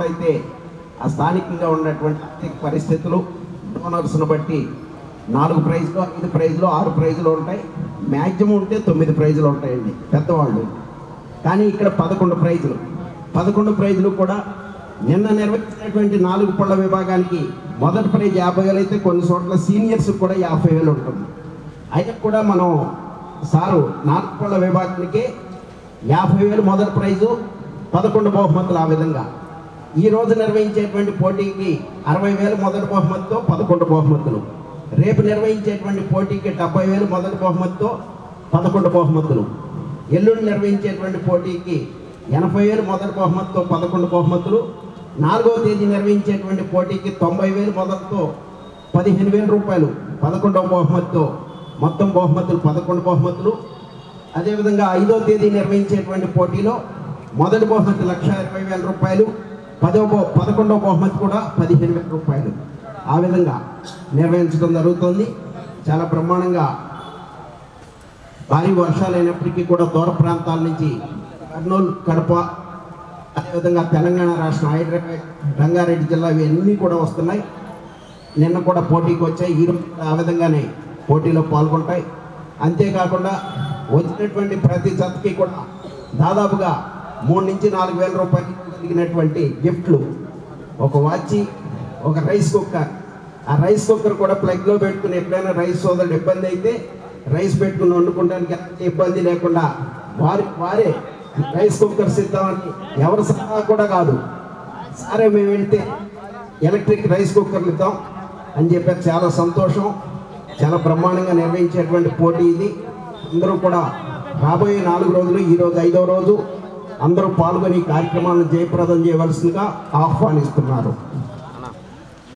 ఉన్నట్లయితే ఆ స్థానికంగా ఉన్నటువంటి ఆర్థిక పరిస్థితులు డోనర్స్ను బట్టి నాలుగు ప్రైజ్లు ఐదు ప్రైజ్లు ఆరు ప్రైజ్లు ఉంటాయి మ్యాక్సిమం ఉంటే తొమ్మిది ప్రైజులు ఉంటాయండి పెద్దవాళ్ళు కానీ ఇక్కడ పదకొండు ప్రైజులు పదకొండు ప్రైజులు కూడా నిన్న నిర్వహించినటువంటి నాలుగు పళ్ళ విభాగానికి మొదటి ప్రైజ్ యాభై వేలు అయితే కొన్ని చోట్ల సీనియర్స్ కూడా యాభై వేలు ఉంటుంది అయినా కూడా మనం సారు నాలుగు పళ్ళ విభాగానికి యాభై వేలు మొదటి ప్రైజు పదకొండు బహుమతులు ఆ విధంగా ఈ రోజు నిర్వహించేటువంటి పోటీకి అరవై వేలు మొదటి బహుమతితో పదకొండు బహుమతులు రేపు నిర్వహించేటువంటి పోటీకి డెబ్బై వేలు మొదటి బహుమతితో పదకొండు బహుమతులు ఎల్లుండి నిర్వహించేటువంటి పోటీకి ఎనభై వేలు మొదటి బహుమతితో పదకొండు బహుమతులు నాలుగవ తేదీ నిర్వహించేటువంటి పోటీకి తొంభై వేలు మొదటితో పదిహేను వేల రూపాయలు పదకొండవ బహుమతితో మొత్తం బహుమతులు పదకొండు బహుమతులు అదేవిధంగా ఐదో తేదీ నిర్వహించేటువంటి పోటీలో మొదటి బహుమతి లక్ష ఇరవై వేల రూపాయలు పదవ బహు- పదకొండవ బహుమతి కూడా పదిహేను వేల రూపాయలు ఆ విధంగా నిర్వహించడం జరుగుతుంది చాలా బ్రహ్మాండంగా భారీ వర్షాలు అయినప్పటికీ కూడా దూర ప్రాంతాల నుంచి కర్నూలు కడప అదేవిధంగా తెలంగాణ రాష్ట్రం హైదరాబాద్ రంగారెడ్డి జిల్లా ఇవన్నీ కూడా వస్తున్నాయి నిన్న కూడా పోటీకి వచ్చాయి ఈ రోజు ఆ విధంగానే పోటీలో పాల్గొంటాయి అంతేకాకుండా వచ్చినటువంటి ప్రతి జతకి కూడా దాదాపుగా మూడు నుంచి నాలుగు వేల రూపాయలు కలిగినటువంటి గిఫ్ట్లు ఒక వాచి ఒక రైస్ కుక్కర్ ఆ రైస్ కుక్కర్ కూడా ప్లగ్లో పెట్టుకుని ఎప్పుడైనా రైస్ సోదరుడు ఇబ్బంది అయితే రైస్ పెట్టుకుని వండుకోవడానికి ఎలాంటి ఇబ్బంది లేకుండా వారి వారే రైస్ కుక్కర్ సిద్ధమని ఎవరి సలహా కూడా కాదు సరే మేము వెళ్తే ఎలక్ట్రిక్ రైస్ కుక్కర్లు ఇద్దాం అని చెప్పి చాలా సంతోషం చాలా బ్రహ్మాండంగా నిర్వహించేటువంటి పోటీ ఇది అందరూ కూడా రాబోయే నాలుగు రోజులు ఈ రోజు ఐదవ రోజు అందరూ పాల్గొని ఈ కార్యక్రమాలను జయప్రదం చేయవలసిందిగా ఆహ్వానిస్తున్నారు